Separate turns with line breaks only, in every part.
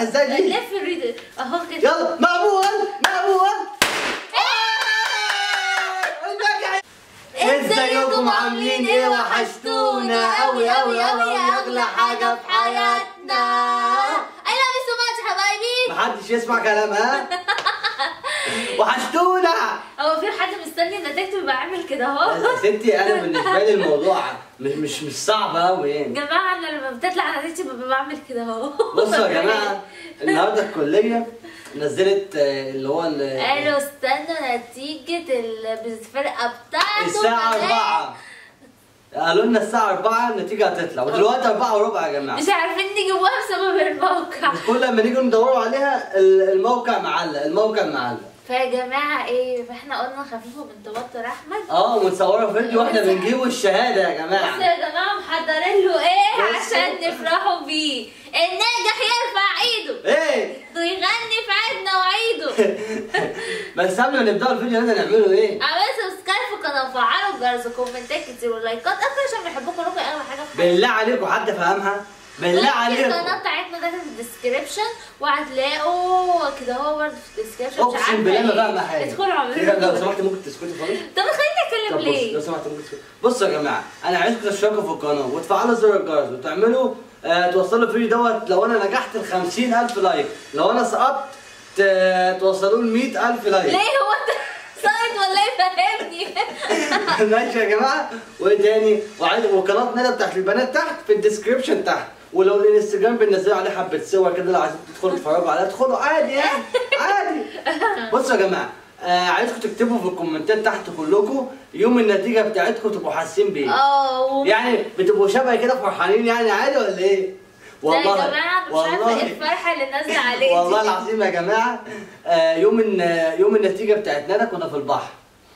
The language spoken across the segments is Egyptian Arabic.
هتفتح ازاي دي
لف الريد اهو كده
يلا مقبول مقبول ازيكم عاملين ايه وحشتونا قوي قوي قوي اغلى حاجه في حياتنا
اي لاف يو سو ماتش حبايبي
محدش يسمع كلام ها وحشتونا
هو في حد مستني النتيجة تبقى عامل كده اهو
يا ستي انا بالنسبه لي الموضوع مش مش مش صعب قوي
يا
يعني
جماعة انا لما بتطلع نتيجتي ببقى بعمل كده اهو
بصوا يا جماعه النهارده الكليه نزلت آه، اللي هو ال-
قالوا استنوا نتيجة الفرقة بتاعته
الساعه
كمان.
4 قالوا لنا الساعه 4 النتيجه هتطلع ودلوقتي 4 وربع يا جماعه
مش عارفين نجيبوها بسبب الموقع
كل لما نيجي ندوروا عليها ال- الموقع معلق الموقع معلق
فيا جماعة ايه فاحنا قلنا خفيفه من توتر احمد
اه ومتصوره فيديو واحنا بنجيبه الشهاده يا
بصوا
جماعه
يا جماعة محضرين له ايه
بصوا.
عشان نفرحوا بيه الناجح يرفع ايده
ايه
ويغني في عيدنا وعيده
بس قبل ما نبدا الفيديو لازم نعمله ايه
اعملوا سبسكرايب في القناه وفعلوا الجرس وكومنتات كتير ولايكات اكتر عشان بيحبوكم كلكم اغلى حاجه في حياتي
بالله عليكم حد فهمها بالله عليكم
القناه بتاعتنا ده في الديسكربشن وهتلاقوا كده هو برضه في الديسكربشن مش
اقسم
عارفه
بالله ما
ايه.
فاهمه حاجه
ادخلوا
إيه،
اعملوا
لو سمحت ممكن تسكتي خالص
طب خليني اتكلم
طب بص لو
ليه؟
سمحت ممكن تسكتي بصوا يا جماعه انا عايزكم تشتركوا في القناه وتفعلوا زر الجرس وتعملوا آه توصلوا الفيديو دوت لو انا نجحت ل 50000 لايك لو انا سقطت ت- توصلوا ل 100000 لايك
ليه هو انت سايد ولا ايه فاهمني؟
ماشي يا جماعه وايه تاني وعايز وقناه ندى بتاعت البنات تحت في الديسكربشن تحت ولو الانستجرام بننزل عليه حبه صور كده لو عايزين تدخلوا تتفرجوا عليها ادخلوا عادي يعني عادي بصوا يا جماعه آه عايزكم تكتبوا في الكومنتات تحت كلكم يوم النتيجه بتاعتكم تبقوا حاسين بيه
اه و-
يعني بتبقوا شبه كده فرحانين يعني عادي ولا ايه؟
لا يا جماعه مش عارفه ايه الفرحه اللي نازله عليه
والله
دي.
العظيم يا جماعه آه يوم الن- يوم النتيجه بتاعتنا كنا في البحر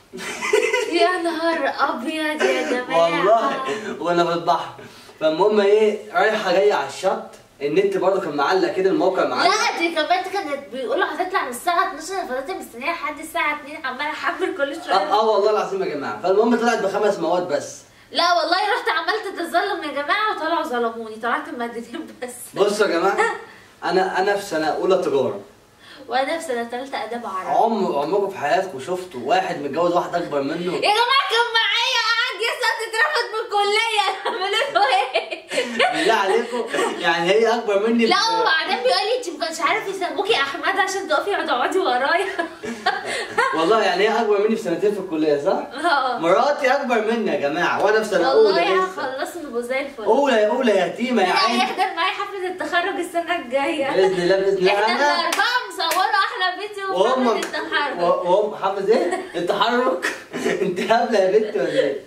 يا نهار ابيض يا جماعه
والله وانا في البحر فالمهم ايه رايحه جايه على الشط النت برضه كان معلق كده الموقع معلق
لا دي كمان كانت بيقولوا هتطلع من الساعة 12 انا فضلت مستنية لحد الساعة 2 عمالة احمل كل
اه,
شوية
آه والله العظيم يا جماعه فالمهم طلعت بخمس مواد بس
لا والله رحت عملت تظلم يا جماعة وطلعوا ظلموني طلعت بمادتين بس
بصوا يا جماعه انا انا في سنه اولى تجاره
وانا في سنة تالتة آداب عربي
عمر عمركم في حياتكم شفتوا واحد متجوز واحدة اكبر منه
يا جماعة كان معايا قعد يسقط اترفض من الكلية اعمل له ايه؟
بالله عليكم يعني هي اكبر مني
لا
ب-
وبعدين بيقول لي انت ما كانش عارف يسموكي احمد عشان تقفي تقعدي ورايا
والله يعني هي اكبر مني بسنتين في الكليه صح؟
اه
مراتي اكبر مني يا جماعه وانا في سنه اولى
والله
لسه
هخلص نبقى زي الفل
اولى اولى يتيمه يا
لا
عيني
يحضر معايا حفلة التخرج السنة الجاية
باذن الله باذن الله
احنا
انا
الأربعة مصوروا أحلى فيديو في
وهم
حفلة التخرج
وهم حافظ ايه؟ التحرك انت هبله يا بنت ولا ايه؟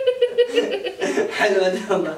حلوه دي والله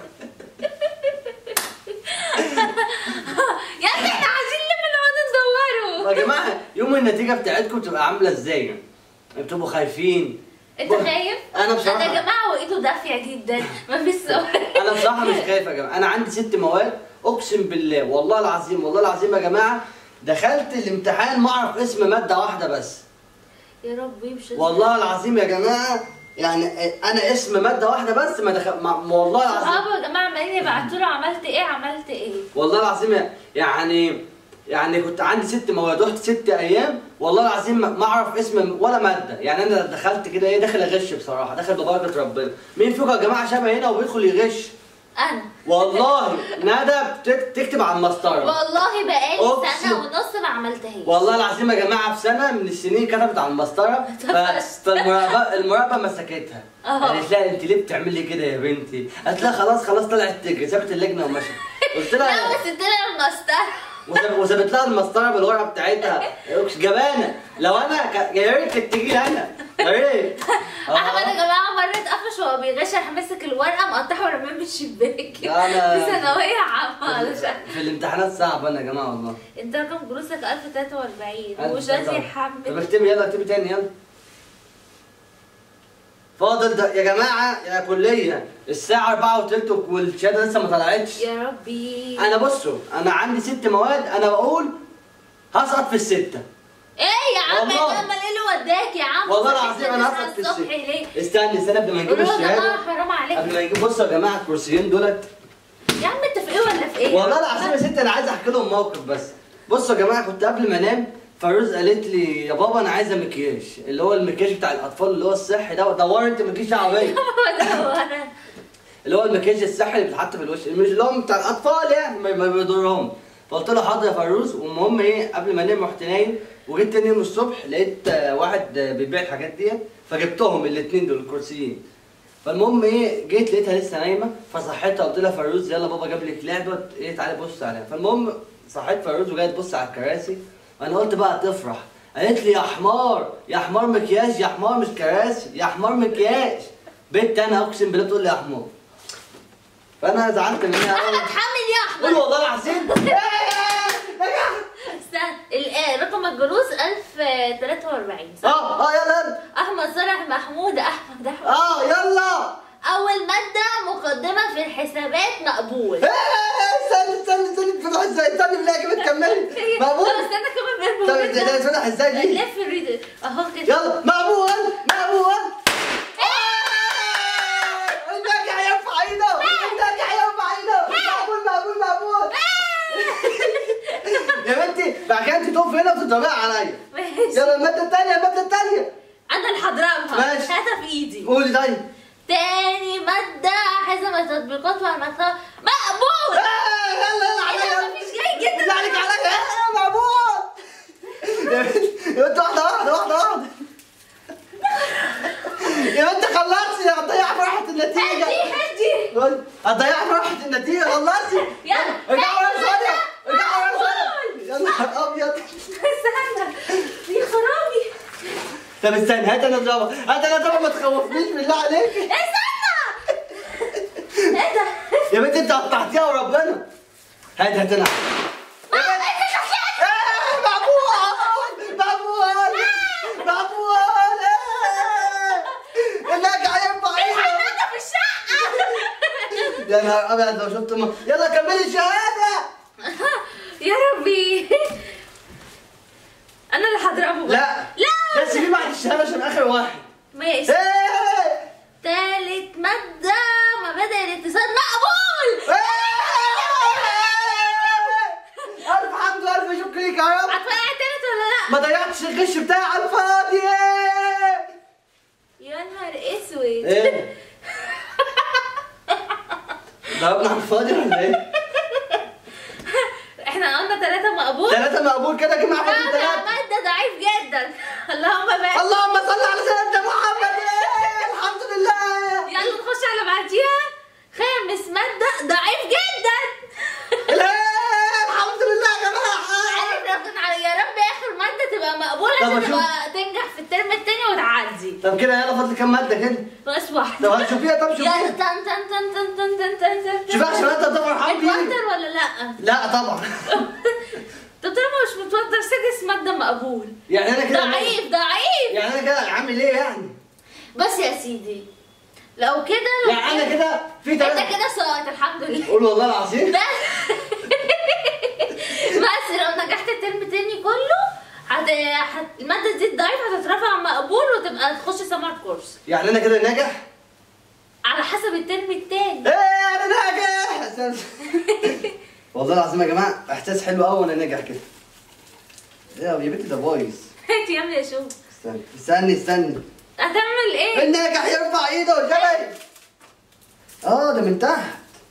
يا ابني احنا عايزين لما نقعد ندوروا
يا جماعه يوم النتيجه بتاعتكم بتبقى عامله ازاي؟ بتبقوا خايفين
انت
بص،
خايف؟
انا بصراحه
انا يا جماعة وايده دافية جدا مفيش صور
انا بصراحه مش خايف يا جماعه انا عندي ست مواد اقسم بالله والله العظيم والله العظيم يا جماعه دخلت الامتحان ما اعرف اسم ماده واحده بس
يا ربي مش
والله العظيم يا جماعه يعني انا اسم ماده واحده بس ما دخل ما ما والله العظيم
صحابه يا جماعة عمالين يبعتوا له عملت ايه عملت ايه
والله العظيم يعني يعني كنت عندي ست مواد رحت ست ايام والله العظيم ما ما اعرف اسم ولا ماده يعني انا دخلت كده ايه داخل اغش بصراحه داخل ببركه ربنا مين فيكم يا جماعه شبه هنا وبيدخل يغش
انا
والله ندى بتك- تكتب على المسطره
والله بقالي
أقسم.
سنة ونص ما عملتهاش
والله العظيم يا جماعه في سنه من السنين كتبت على المسطره ف... فالمراقبه المراقبه مسكتها
اه.
قالت لها انت ليه بتعملي كده يا بنتي؟ قالت لها خلاص خلاص طلعت تجري سابت اللجنه ومشت قلت
لا
لها
بس ادينا المسطرة
وساب- وسابت لها المسطره بالورقه بتاعتها جبانه لو انا ك... يا ريت كانت تجي لي انا يا ريت
احمد يا
اه.
جماعه مره اتقفش وهو بيغش راح مسك الورقه مقطعها ورماها من الشباك
لا، أنا-
في ثانويه عامه علشان
في الامتحانات صعبه انا يا جماعه والله
انت رقم جلوسك 1043 ومش
ألف
راضي
طب
يحمل
اكتبي يلا اكتبي تاني يلا فاضل ده يا جماعه يا كليه الساعه 4 وتلت والشهاده لسه ما طلعتش
يا ربي
انا بصوا انا عندي ست مواد انا بقول هسقط في السته
ايه يا عم
والله.
انت امال ايه اللي وداك يا عم
والله
صحيت
العظيم انا
تسعة
هسقط في
الصبح
السته
ليه
استني استنى قبل ما نجيب
قولوا له يا
الشهاده
جماعه حرام عليك
قبل ما نجيب بصوا يا جماعه الكرسيين دولت
يا عم انت في ايه ولا في ايه
والله العظيم يا ست انا عايز احكي لهم موقف بس بصوا يا جماعه كنت قبل ما انام فيروز قالت لي يا بابا انا عايزه مكياج اللي هو المكياج بتاع الاطفال اللي هو الصحي ده دور انت مكياج عربيه
هو ده هو انا
اللي هو المكياج الصحي اللي بيتحط في الوش مش اللي هو بتاع الاطفال يعني ما ما بيضرهم فقلت له حاضر يا فيروز والمهم ايه قبل ما انام رحت نايم وجيت تاني يوم الصبح لقيت آه، واحد آه، بيبيع الحاجات ديت فجبتهم الاثنين دول الكرسيين فالمهم ايه جيت لقيتها لسه نايمه فصحيتها قلت لها فيروز يلا بابا جاب لك لعبه ايه تعالي بص عليها فالمهم صحيت فيروز وجايه تبص على الكراسي وانا قلت بقى تفرح قالت لي يا حمار يا حمار مكياج يا حمار مش كراسي يا حمار مكياج بنت انا اقسم بالله بتقول لي يا حمار فانا زعلت منها
احمد
قوي
حمل يا
قول
احمد
والله العظيم
استنى ال- آه، رقم الجلوس 1043 صح؟
اه اه يلا يلا
احمد صالح محمود احمد احمد
اه يلا
اول ماده مقدمه في الحسابات مقبول
إيه، استني استني استني تفتح ازاي استني بالله كده تكملي
طب
مقبول
استنى كمان
طب
بالموضوع
ده ده تفتح ازاي دي
لف الريد اهو كده
يلا مقبول مقبول الناجح يرفع ايده الناجح يرفع ايده مقبول مقبول مقبول يا بنتي بعد كده انت تقف هنا وتضربيها عليا
ماشي
يلا الماده الثانيه الماده الثانيه
انا اللي هضربها
ماشي.
هاتها في ايدي
قولي طيب
تاني مادة حزم التطبيقات والمكتبة مقبول
آه، يلا يلا
إيه ده؟
عليا
مفيش جاي جدا.
بالله عليك عليا آه، مقبول يا بنت- يا بنت واحده واحده واحده واحده يا بنت خلصتي هتضيع فرحة النتيجة
هدي هدي
هتضيع فرحة النتيجة خلصتي
يلا.
ارجعوا ورا شوية
يلا.
ارجعوا ورا شوية
مقبول.
يا نهار أبيض
استنى يا خرابي
طب استنى هات انا اضربها هات انا اضربها ما تخوفنيش بالله عليك
استنى ايه ده؟
يا بنت انت قطعتيها وربنا هات هات انا يا بنت آه، مقبول مقبول مقبول آه. الناجح يرفع ايده
حمادة في الشقة
يا نهار ابيض لو شفت ما يلا كملي الشهاده
يا ربي انا اللي هضربه بقى.
لا
لا
لا سيبيه بعد الشهاده عشان اخر واحد
ماشي
ايه
تالت مادة مبادئ الاقتصاد مقبول
إيه. الف حمد والف شكر ليك يا رب
هتفرقع تالت ولا لا؟
ما ضيعتش الغش بتاعي على الفاضي
يا نهار اسود
ايه ضربنا على الفاضي ولا ايه؟
احنا قلنا ثلاثة مقبول
ثلاثة مقبول كده جماعة فاضي
رابع
ثلاثة
مادة ضعيف جدا اللهم بارك
اللهم صل على سيدنا محمد إيه، الحمد لله
يلا نخش على بعديها خامس مادة ضعيف جدا
لا الحمد لله يا جماعة
عارف لو كان على يا رب اخر مادة تبقى مقبولة
طب
عشان
أشوف.
تبقى تنجح في الترم التاني وتعدي
طب كده يلا فاضل كام مادة كده
بس واحدة
طب هتشوفيها طب
يلا
شوفيها
تن تن تن تن تن تن تن تن
شوفيها عشان انت هتبقى فرحان بيها
متوتر ولا لا؟
لا طبعا
طب طالما مش متوتر سادس مادة مقبول
يعني انا كده
ضعيف ضعيف
يعني انا كده عامل ايه يعني؟
بس يا سيدي لو كده لو
يعني انا
كده
كده في
انت
ثلاثة
كده سقطت الحمد لله
قول والله العظيم
بس بس لو نجحت الترم التاني كله هت... هت... المادة دي ضعيف هتترفع مقبول وتبقى تخش سمر كورس
يعني انا كده ناجح؟
على حسب الترم التاني
ايه انا ناجح أحساس- والله العظيم يا جماعة احساس حلو قوي وانا ناجح كده يا يا بنتي ده بايظ
هات يا ابني اشوف
استني استني استني
هتعمل ايه؟
الناجح يرفع ايده شبهي اه ده من تحت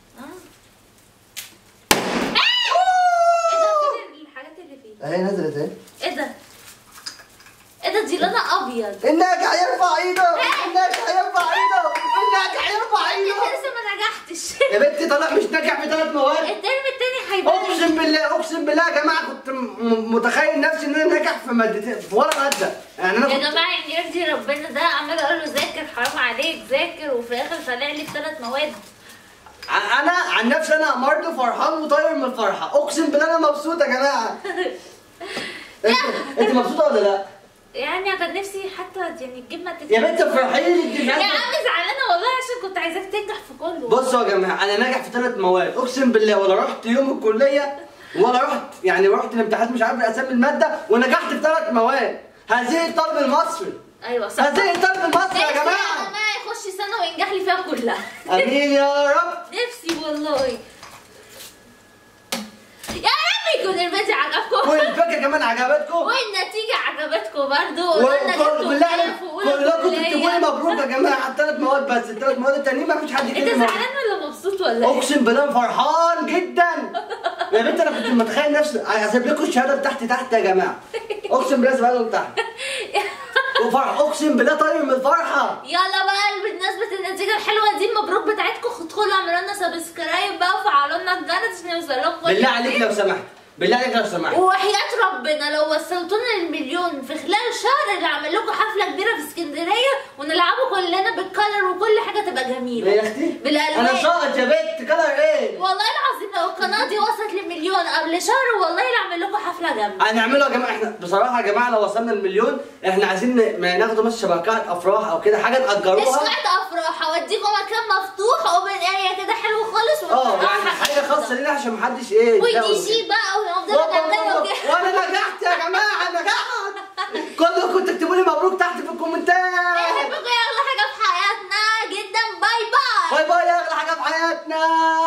ايه ده فين الحاجات اللي فيه؟
اهي نزلت اهي
ايه ده؟ ايه ده دي لونها ابيض
الناجح يرفع ايده الناجح يرفع ايده الناجح يرفع
انت
ايده
لسه ما نجحتش
يا بنتي طلع مش ناجح في ثلاث مواد
الترم التاني هيبقى
اقسم بالله اقسم بالله يا جماعه كنت م- متخيل نفسي ان انا ناجح في مادتين في ولا ماده يعني انا
يا
كنت
جماعه يعني يرضي ربنا ده عمال اقول له ذاكر حرام عليك ذاكر وفي الاخر طالع لي بثلاث مواد
ع- انا عن نفسي انا امرت فرحان وطاير من الفرحه اقسم بالله انا مبسوط يا جماعه انت انت مبسوطه ولا لا؟
يعني كان نفسي حتى يعني تجيب مادتين
يا بنت افرحي لي
يا عم زعلانه والله عشان كنت عايزاك تنجح في كله
بصوا يا جماعه انا ناجح في ثلاث مواد اقسم بالله ولا رحت يوم الكليه ولا رحت يعني رحت الامتحانات مش عارف اسمي الماده ونجحت في ثلاث مواد هذه الطالب المصري
ايوه صح
هذه الطالب المصري يا
نفسي
جماعه
انا يخش سنه وينجح لي فيها كلها
امين يا رب
نفسي والله يا رب يكون الفيديو عجبكم
كمان عجبتكم
والنتيجة عجبتكم برضو قلنا
وكل-
جبتوا
بالله عليك
كام في أولى
كلكم
كلية.
تكتبوا لي مبروك يا جماعه على الثلاث مواد بس الثلاث مواد التانيين ما فيش حد
انت
يكتب لي مبروك
زعلان ولا مبسوط ولا ايه؟
اقسم بالله فرحان جدا يا بنت انا كنت متخيل نفسي هسيب لكم الشهاده بتاعتي تحت يا جماعه اقسم بالله سيبها لهم تحت وفرح اقسم بالله طاير من الفرحه
يلا بقى بمناسبة النتيجة الحلوة دي مبروك بتاعتكم ادخلوا اعملوا لنا سبسكرايب بقى وفعلوا لنا الجرس عشان يوصل لكم كل
بالله عليك
جديد.
لو سمحت بالله عليك لو سمحت
وحياة ربنا لو وصلتونا المليون في خلال شهر نعمل لكم حفلة كبيرة في اسكندرية ونلعبوا كلنا بالكلر وكل حاجة تبقى جميلة
يا اختي
بالألوان.
انا ساقط يا بنت كلر ايه
والله العظيم لو القناة دي وصلت لمليون قبل شهر والله نعمل لكم حفلة جامدة
هنعمله يا جماعه احنا بصراحه يا جماعه لو وصلنا المليون احنا عايزين ن- ما ناخدوا بس شبكات افراح او كده حاجه
مش
تاجروها
قاعدة افراح اوديكم مكان مفتوح اوبن اريا كده حلو خالص
اه
ونفرح
يعني حاجه خاصه لينا عشان محدش ايه
ودي
يتجوز
جي
كده.
بقى ونفضل
وابا-
نعمل
وابا-
وكده.
وانا نجحت يا جماعه نجحت كلكم تكتبوا لي مبروك تحت في الكومنتات
بنحبكم يا اغلى حاجة في حياتنا جدا باي باي
باي باي يا اغلى حاجه في حياتنا